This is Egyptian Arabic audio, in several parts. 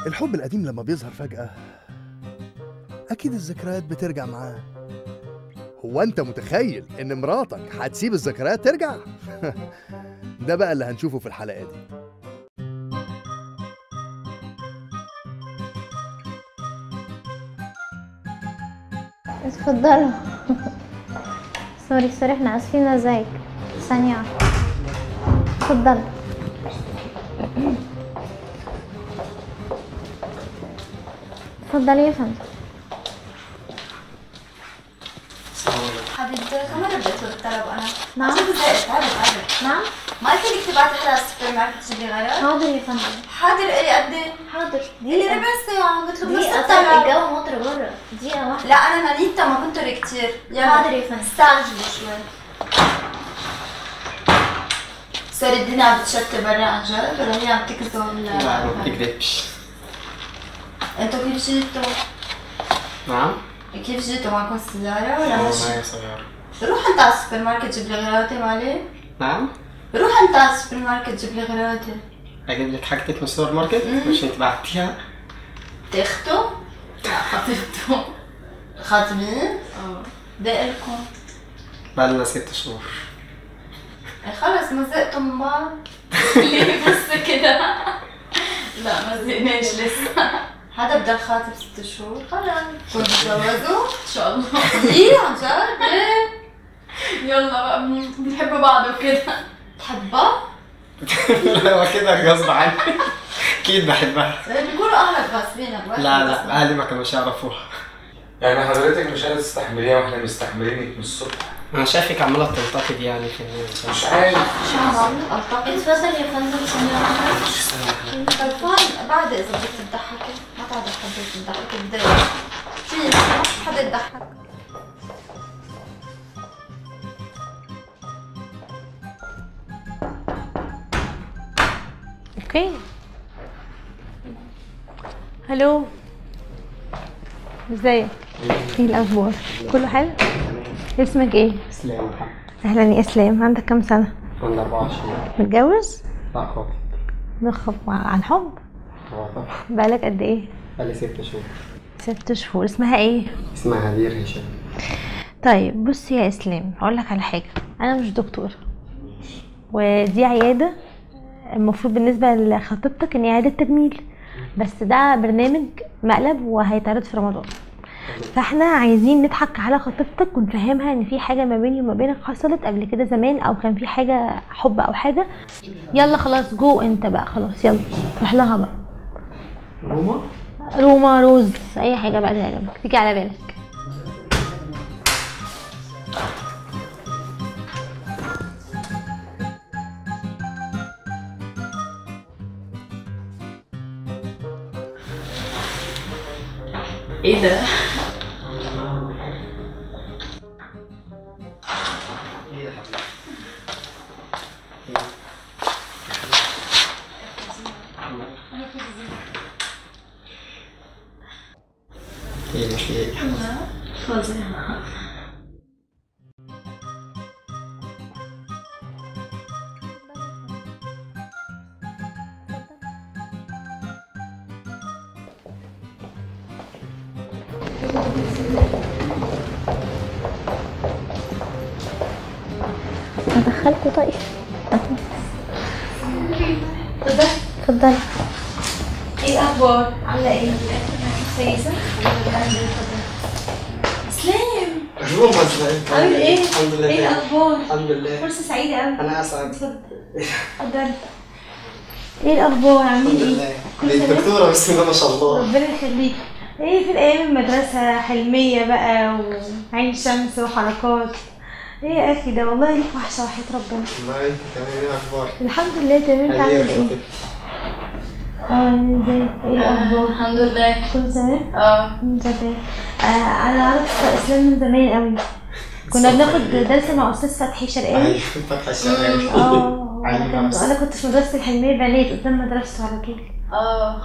الحب القديم لما بيظهر فجأة أكيد الذكريات بترجع معاه هو أنت متخيل إن مراتك هتسيب الذكريات ترجع؟ ده بقى اللي هنشوفه في الحلقة دي اتفضلوا سوري سوري احنا اسفين ازيك ثانية واحدة اتفضل اتفضلي يا فندم حبيبتي كمان بديت الطلب انا نعم. عشان زهقت تعبت تعبت نعم ما قلت لك تبعتي حدا على السوبر ماركت تجيب لي غيرها حاضر يا فندم حاضر الي قد ايه؟ حاضر الي ربع ساعة بطلب نص دقيقة طيب الطلب الجو مطر بره دقيقة واحدة لا انا ماليتا ما كنتوا كتير يلا حاضر يا فندم. استعجلوا شوي صار الدنيا عم بتشتي برا عن جد ولا هي عم تكذب لا ما بتكذبش انتوا كيف جيتوا؟ نعم كيف جيتوا معكم سيارة ولا والله ماشي؟ معي سيارة روح انت على السوبر ماركت جيب لي غراضي مالي نعم روح انت على السوبر ماركت جيب لي غراضي اجيب لك حاجتك من السوبر ماركت مش انت بعتيها تاخدوا؟ لا خطيبته خاطبين؟ اه دقلكم بقالنا ست شهور خلص ما زهقتوا من بعض؟ ليه بس كده؟ لا ما زهقناش لسه حدا بدل خاطب ست شهور خلص كنتوا تتجوزوا؟ ان شاء الله ليه عن جد؟ ليه؟ يلا بقى بن- بنحب بعض وكده تحبها؟ لا هو كده غصب عني اكيد بحبها بيكونوا اهلك غاصبينك لا لا اهلي ما كانوش يعرفوها يعني حضرتك مش قادرة تستحمليها واحنا مستحملينك من الصبح انا شايفك عماله تنتقد يعني في الناس. مش عارف شو عم التقط اتفضل يا فندم ثانية واحدة طب فاهم بعد اذا بدك تضحكي ما تعرف حدا تضحكي بضايق في ما في حدا يضحك اوكي هلو ازيك ايه الاخبار كله حلو اسمك ايه اسلام اهلا يا اسلام عندك كام سنه عندي 24 متجوز لا خاطر نخب عن حب هو طبعا بقالك قد ايه بقالي ست شهور ست شهور اسمها ايه اسمها هدير هشام طيب بص يا اسلام هقول لك على حاجه انا مش دكتور ودي عياده المفروض بالنسبه لخطيبتك ان هي عياده تجميل بس ده برنامج مقلب وهيتعرض في رمضان فاحنا عايزين نضحك على خطيبتك ونفهمها ان في حاجه ما بيني وما بينك حصلت قبل كده زمان او كان في حاجه حب او حاجه يلا خلاص جو انت بقى خلاص يلا روح لها بقى روما روما روز اي حاجه بقى تعجبك تيجي على بالك ايه ده؟ ايه مش ايه فظيع ادخلكوا طيب اتفضل اتفضلي ايه الاخبار؟ عامله ايه؟ كويسه؟ اسلام روما ازاي عامل ايه؟ الحمد لله ايه الاخبار؟ الحمد لله فرصه سعيده قوي انا اسعد اتفضل اتفضل ايه الاخبار الحمد عاملين ايه لله دي الدكتوره بسم الله ما شاء الله ربنا يخليك ايه في الايام المدرسه حلميه بقى وعين شمس وحركات ايه يا اخي ده والله ليك وحشه وحياه ربنا والله انت تمام ايه الاخبار الحمد لله تمام انت عامل هدير ايه خطيبتي. اه ازاي ايه الاخبار الحمد لله كل تمام اه كنت تمام آه انا اعرف اسلام من زمان قوي كنا بناخد درس مع استاذ فتحي شرقاوي ايوه فتحي الشرقاوي اه أيوة انا كان- بس. انا كنت في مدرسه الحلميه بنات قدام مدرسته على طول اه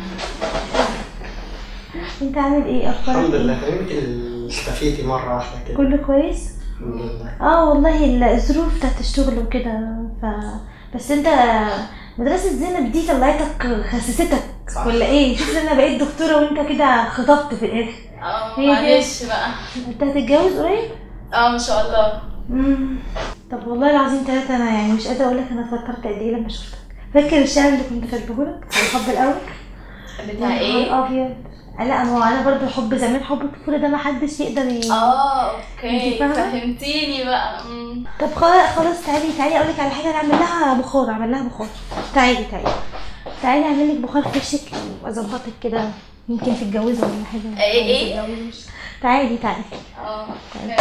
انت عامل ايه اخبارك الحمد ايه؟ لله يمكن اختفيتي مره واحده كده كله كويس الحمد لله اه والله الظروف بتاعت الشغل وكده ف بس انت مدرسة زينب دي طلعتك خسستك صح. ولا ايه؟ شوف انا بقيت دكتورة وانت كده خطبت في الاخر اه هي دي. معلش بقى انت هتتجوز قريب؟ اه ما شاء الله مم. طب والله العظيم ثلاثة انا يعني مش قادرة اقول لك انا اتوترت قد ايه لما شفتك فاكر الشعر اللي كنت كاتبهولك على الحب الاول؟ بتاع يا ايه؟ نهار ابيض لا ما هو انا برضه حب زمان حب الطفولة ده ما حدش يقدر ي... اه انتي اوكي فاهمة؟ فهمتيني بقى مم. طب خلاص خلاص تعالي تعالي اقول لك على حاجه نعمل لها بخار اعمل لها بخار تعالي تعالي تعالي اعمل لك بخار في وشك واظبطك كده يمكن تتجوزي ولا حاجه ايه ايه؟ ما تتجوزيش. تعالي تعالي اه اوكي.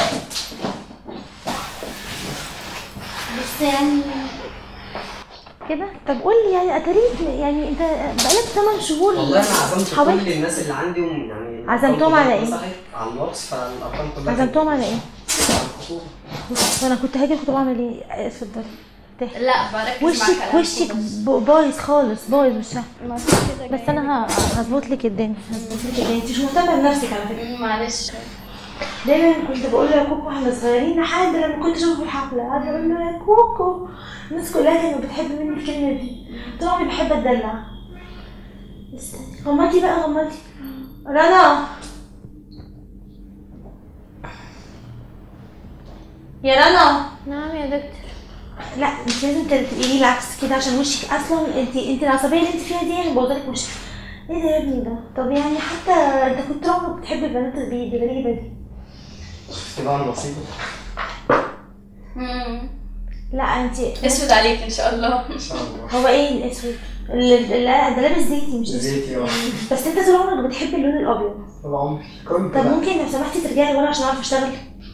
بس يعني كده طب قول لي يعني اتاريك يعني انت بقالك 8 شهور والله انا عزمت حاولت. كل الناس اللي عندي وم- يعني عزمتهم على ايه؟ مسحت على الواتس فالارقام كلها عزمتهم على ايه؟ على الخطوبه وانا كنت هاجي كنت بعمل ايه اتفضلي تحكي. لا بركز مع وشك كلامكم وشك بس. ب- بايظ خالص بايظ مش فاهمة. ما في كده بس انا ه- هظبط لك الدنيا هظبط لك الدنيا انت مش مهتمه بنفسك على فكره مم، معلش دايما كنت بقول له يا كوكو واحنا صغيرين لحد لما كنت اشوفه في الحفله قاعده اقول له يا كوكو الناس كلها كانت بتحب مني الكلمه دي طول عمري بحب اتدلع استني غمضي بقى غمضي رنا يا رنا نعم يا دكتور لا انت لازم تقولي العكس كده عشان وشك اصلا انت انت العصبيه اللي انت فيها دي يعني بوظلك وشك ايه ده يا ابني ده طب يعني حتى انت كنت عمرك بتحب البنات البيض الغريبه دي شفت بقى النصيب مم. لا انت اسود عليك ان شاء الله ان شاء الله هو ايه الاسود اللي لا ده لابس زيتي مش اسود زيتي اه بس انت طول عمرك بتحب اللون الابيض طول عمري كنت طب بقى. ممكن لو سمحتي ترجعي لورا عشان اعرف اشتغل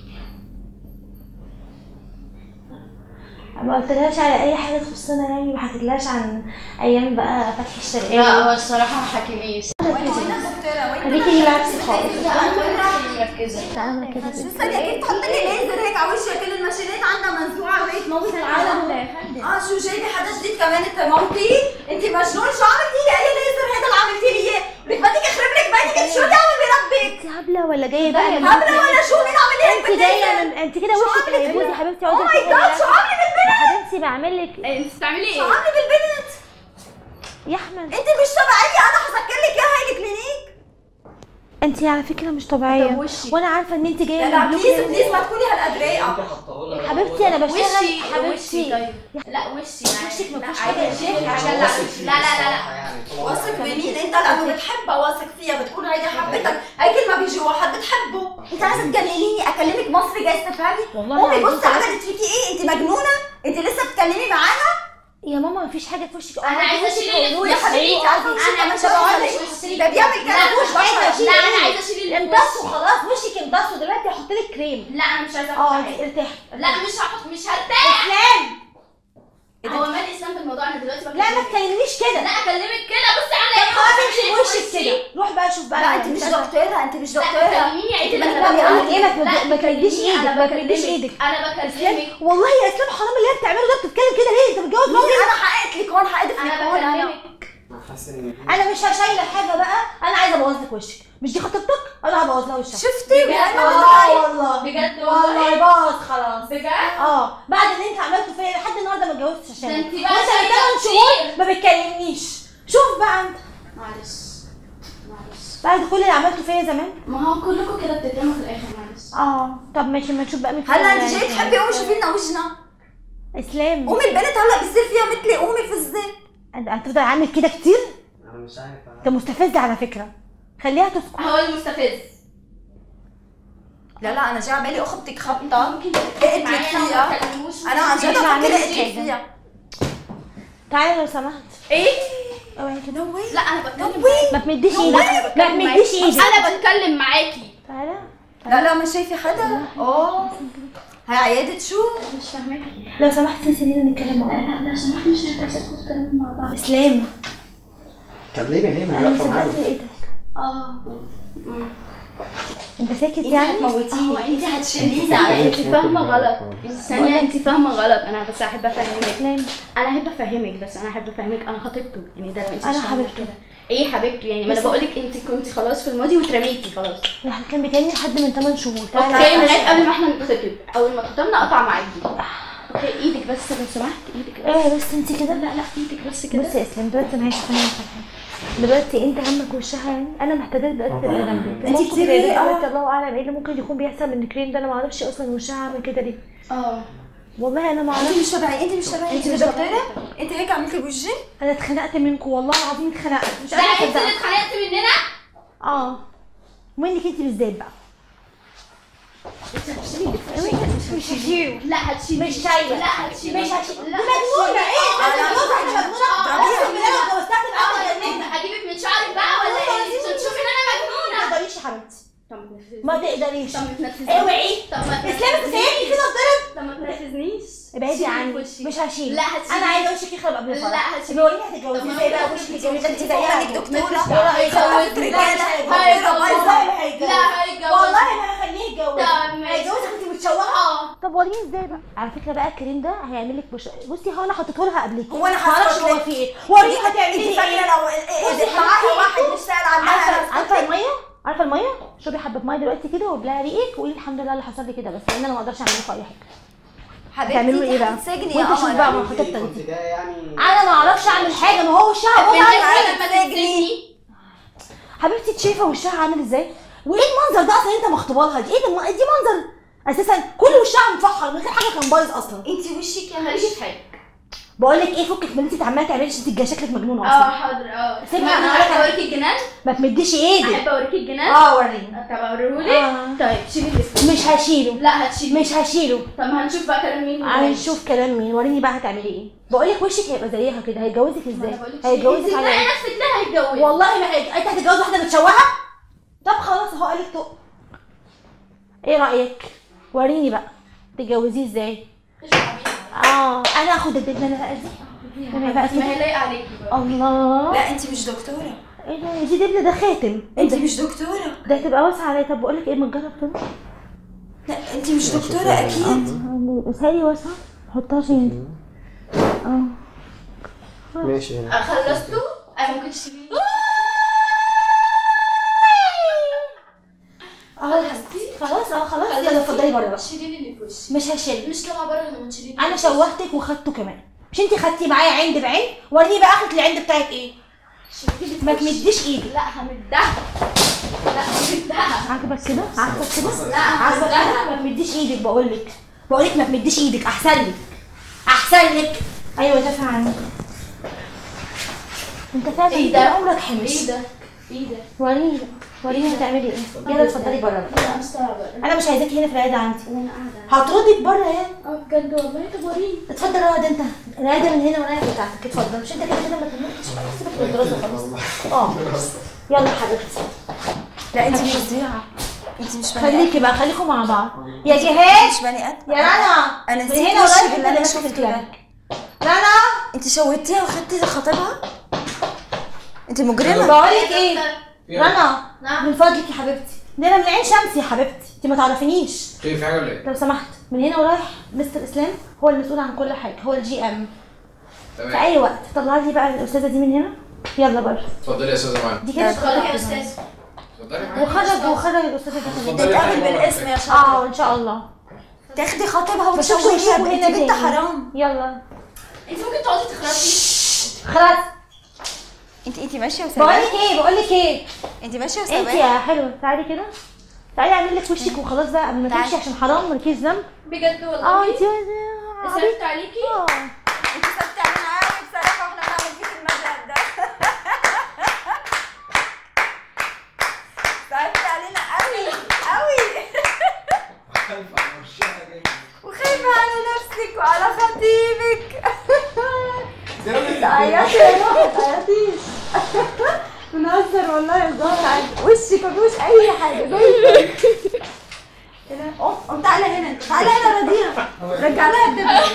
ما قلتلهاش على اي حاجه تخصنا يعني ما حكيتلهاش عن ايام بقى فتح الشرقيه لا هو الصراحه ما حكيليش خليكي هي العكس خالص مركزه تعالى كده لسه اكيد تحط لي ليزر هيك على وشها كل الماشينات عندها منزوعه وهي تموت العالم اه شو جايبه حدا جديد كمان انت موتي انت مجنون شو عملتي لي اي ليزر هذا اللي عملتي لي اياه لك بدك اخرب لك بيتك انت شو اللي عمل بربك انت هبله ولا جايه بقى من- هبله ولا شو مين عمل لي هيك انت جايه من انت كده وشك هيبوظ يا حبيبتي او اقعدي ماي جاد شو عامله بالبنت يا حبيبتي بعمل لك انت بتعملي شو ايه؟ عامله بالبنت يا احمد انت مش طبيعيه انا حسكر لك اياها هي الكلينيك انت على فكره مش طبيعيه طب وشي. وانا عارفه ان انت جايه لا من بليز بلوك بليز ما تكوني هالقد رايقه ممكن احطه لها حبيبتي انا بشتغل وشي وشي حبيبتي طيب لا وشي وشك ما لا، فيهوش عادي. حاجة شيك عشان أنا لا واثق فيه لا لا لا الصراحة لا يعني طول عمري. واثق بمين انت لانه بتحبها واثق فيها بتكون هيدي حبتك هي كل ما بيجي واحد بتحبه انت عايزه تجننيني اكلمك مصري جاي تفهمي والله قومي العظيم بصي عملت فيكي ايه انت مجنونه انت لسه بتكلمي معانا يا ماما مفيش حاجه في وشك انا عايزه اشيل اللي يا حبيبتي عارفه وشك انا كمان مش شبه عايزة وشك. وشي. ده بيعمل كده لا، وش مش عايزة بشرة. أشيل. لا انا عايزه اشيل اللي في امتصوا وشي. خلاص وشك امتصوا دلوقتي هحط لك كريم لا انا مش عايزه اه احط دي حاجه ارتاحي لا مش هحط مش هرتاح هو مال الاسلام بالموضوع انا دلوقتي لا ما تكلمنيش كده لا اكلمك كده بصي عامله ايه خلاص امشي بوشك كده روح بقى شوف بقى لا انت مش دكتوره انت مش لا دكتوره كلميني عيد انت اللي بقولك انا ايه؟ بقوله. ما ت- لا، ما تمديش كلميني، ايدك، انا ما تمديش بكلمك. ايدك. انا بكلمك والله يا اسلام حرام اللي هي بتعمله ده بتتكلم كده ليه انت متجوز ممكن راجل انا حققت لك هون حققت لك انا هون انا بكلمك حاسس ان انا مش هشيل حاجه بقى انا عايزه ابوظ لك وشك مش دي خطيبتك انا هبوظ لها وشها شفتي بجد بهاي ما اه بتتعرف. والله بجد والله والله باظ خلاص بجد اه بعد اللي انت عملته فيا لحد النهارده ما اتجوزتش عشان ده انت وانت بقى من شايلة 8 كتير. شهور ما بتكلمنيش شوف بقى انت معلش معلش بعد كل اللي عملته فيا زمان ما هو كلكم كده بتترموا في الاخر معلش اه طب ماشي ما نشوف بقى مين هلا فينا انت جاي يعني. تحبي قومي شوفي لنا وجهنا اسلام قومي البنت هلا بيصير فيها مثلي قومي فزي انت هتفضل عامل كده كتير انا مش عارف انت مستفز على فكره خليها تسكت هو المستفز لا لا انا جاي على بالي اختك خبطه ممكن قلت لك معايا لو فيها ما تكلموش انا عن جد مش افكر هعمل قلت لك لك حاجة. فيها تعالى لو سمحت ايه اوعي كده لا انا بتكلم ما تمديش لا، ايدك أنا ما بتكلم تمديش معاكي. ايدك انا بتكلم معاكي تعالى لا لا مش شايفه حدا اه هي عيادة شو؟ مش فاهماكي لو سمحت سيبينا نتكلم مع بعض لو سمحت مش هتحسوا الكلام مع بعض اسلام كلمي ليه ما انا هي واقفه معايا مسكت ايدك اه انت ساكت انت يعني هو هتموتيني انت هتشيليني انت فاهمه غلط ثانيه انت فاهمه غلط انا بس احب افهمك اسلام انا احب افهمك بس انا احب افهمك انا خطيبته يعني ده انت أنا مش فاهمة حبيبته. كده ايه حبيبته يعني ما انا بقول لك انت كنت خلاص في الماضي واترميتي خلاص احنا كان بيكلمني لحد من 8 شهور تعالى اوكي لغايه قبل ما احنا نتخطب اول ما اتخطبنا قطع معاكي ايدك بس لو سمحت ايدك بس ايه بس انت كده لا لا ايدك بس كده بصي يا اسلام دلوقتي انا هشوف انا دلوقتي انت همك وشها يعني انا محتاجه دلوقتي تبقى جنبي انت ممكن كتير تبقى ايه؟ دلوقتي اه. الله اعلم ايه اللي ممكن يكون بيحصل من الكريم ده انا ما اعرفش اصلا وشها عامل كده ليه اه والله انا ما انت اعرفش مش تبعي انت مش تبعي انت مش دكتوره انت هيك عملتي بوجهي انا اتخنقت منكم والله العظيم اتخنقت مش ده قادره انت اللي اصدق اتخانقت مننا اه ومنك انت بالذات بقى مش هشيله لا هتشيل مش شايله لا هتشيل مش هشيل لا مجنونه ايه انا مجنونه مجنونه اقسم بالله لو اتجوزتها اه تبقى انت هجيبك من شعرك بقى ولا ايه انت تشوفي ان انا ما مجنونه تقدريش يا حبيبتي طب ما تنرفزنيش ما تقدريش طب ما تنرفزنيش اوعي طب ما اسلام انت سايبني كده اتضرب طب ما تنرفزنيش ابعدي شيلي عني في وشي. مش هشيل لا هتشيل انا عايزه وشك يخرب قبل الفرح لا هتشيل بيقولي لي هتتجوزي طب ما ازاي بقى ما وشك تنرفزنيش. الجميل ده انت انت زيها انك دكتوره والله هيتجوز هيتجوز رجاله رجاله والله بايظه ما هيتجوز لا هيتجوز والله ما هخليه يتجوز طب ماشي. هيتجوزك انت متشوهه اه طب وريني ازاي بقى على فكره بقى الكريم ده هيعمل لك بش... بصي هو انا حطيته لها قبل كده هو انا معرفش حاطط هو لك في ايه وريني هتعملي انت ايه فاكره لو اذا معاها واحد مش سال عنها عارفه عارفه الميه عارفه الميه شربي حبه ميه دلوقتي كده وابلعي ريقك وقولي الحمد لله اللي حصل لي كده بس لان انا ما اقدرش اعمل لكم اي حاجه تعملوا حبيبتي ايه بقى هتتسجني يا وانت شوف بقى قمر ما خطيبتك كنت دي ده يعني انا ما اعرفش اعمل حاجه ما هو وشها بص بالنسبه على- لما تتسجني حبيبتي انت شايفه وشها عامل ازاي وايه المنظر ده اصلا انت مخطوبه لها دي ايه ده دي منظر اساسا كل وشها مفحر من غير حاجه كان بايظ اصلا انت وشك يا ماليش ماليش في حاجه بقول لك ايه فكك من اللي انت عماله تعملي عشان انت شكلك مجنونه اه اصلا حاضر اه سيبها، ما انا انا هقولك احب على- اوريك الجنان ما تمديش ايدك احب اوريك الجنان اه وريني طب اوريهولك آه. طيب شيلي الاسود مش هشيله لا هتشيلي مش هشيله طب هنشوف بقى كلام مين هنشوف كلام مين وريني بقى هتعملي ايه بقول لك وشك هيبقى زيها كده هيتجوزك ازاي هيتجوزك على تلاقي ايه نفسك ده هيتجوز والله ما هيج... انت هتتجوز واحده متشوهه طب خلاص اهو قالك طق ايه رايك وريني بقى تتجوزيه ازاي اه انا اخد الدبانه بقى دي انا بقى ما هي كده لايقه عليكي بقى الله لا انت مش دكتوره ايه ده دي دبله ده خاتم ايه انت ده مش دكتوره ده هتبقى واسعه عليا طب بقول لك ايه ما تجرب كده لا انت مش دكتوره اكيد بس هي واسعه حطها فين اه ماشي هنا خلصتوا انا ممكن تشيلي اه خلاص اه خلاص يلا اتفضلي بره بقى شيلي لي اللي في وشي مش هشيل مش طالعه بره لما تشيلي انا شوهتك وخدته كمان مش انت خدتي معايا عند بعين وريني بقى اخد العند بتاعك ايه ما تمديش ايدك لا همدها لا همدها عاجبك كده عاجبك كده لا عاجبك همدها كده ما تمديش ايدك بقول لك بقول لك ما تمديش ايدك احسن لك احسن لك ايوه دافع عنك انت فعلا ايه طول ده؟ عمرك حمش ايه ده ايه ده وريني بقى. وريني هتعملي ايه يلا اتفضلي بره بقى. لا مش طالعه بره انا مش عايزاكي هنا في العياده عندي انا قاعده هطردك بره يعني اه بجد والله طب وريني اتفضل اقعد انت العياده من هنا والعياده بتاعتك اتفضل مش انت كده كده ما كملتش سيبك من الدراسه خلاص اه يلا حبيبتي لا انت مش مذيعه انت مش بني ادم خليكي بقى خليكم مع بعض يا جهاد مش بني ادم يا رنا انا من نسيت هنا وشي ورايح باللي انت انا اللي شفته ماسك ده الكلام رنا انت شوتيها وخدتي خطيبها انت مجرمه بقول لك ايه رنا نعم. من فضلك يا حبيبتي ده انا من عين شمس يا حبيبتي انت ما تعرفينيش خير في حاجه ولا ايه؟ لو سمحت من هنا ورايح مستر اسلام هو المسؤول عن كل حاجه هو الجي ام في تمام اي وقت طلع لي بقى الاستاذه دي من هنا يلا بره اتفضلي يا استاذه معانا دي كده اتفضلي يا استاذ اتفضلي معانا وخرج وخرج الاستاذه دي كمان. اتفضلي تتقابل معانا. بالاسم يا شاطر اه ان شاء الله تاخدي خطيبها بشوفكوا وتشوهيها يشوفوا انت هنا بنت تاني. حرام يلا انت ممكن تقعدي تخرجي خلاص انت انت ماشيه بقول وسايباها لك ايه بقول لك ايه انت ماشيه انت وسايباها يا حلوه تعالي كده تعالي اعمل لك وشك وخلاص بقى قبل ما تعالي. تمشي عشان حرام مالكيش ذنب بجد والله اه انت صرفت عليكي اه انت سبت علينا قوي بصراحه واحنا بنعمل فيك المشهد ده صعبت علينا قوي قوي وخايفه على نفسك وعلى خطيبك تعيطي يا روح ما تعيطيش بنهزر والله يا زهر عادي وشك ما فيهوش اي حاجه زي قوم قوم تعالى هنا انت تعالى هنا رضيها رجع لها الدبله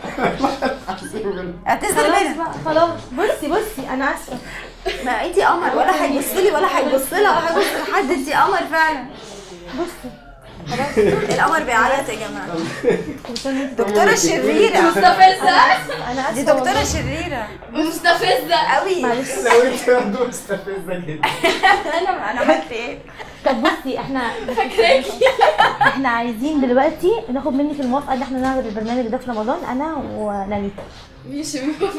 اعتذر خلاص منها بقى خلاص بصي بصي انا اسفه ما انتي قمر ولا هيبص لي ولا هيبص لها ولا هيبص لحد انتي قمر فعلا بصي القمر بيعيط يا جماعه دكتوره شريره مستفزه انا دي اسفه دكتوره شريره مستفزه قوي معلش لو انت برضه مستفزه جدا انا انا عملت ايه طب بصي احنا احنا عايزين دلوقتي ناخد منك الموافقه ان احنا نعرض البرنامج ده في رمضان انا ونانيتا ماشي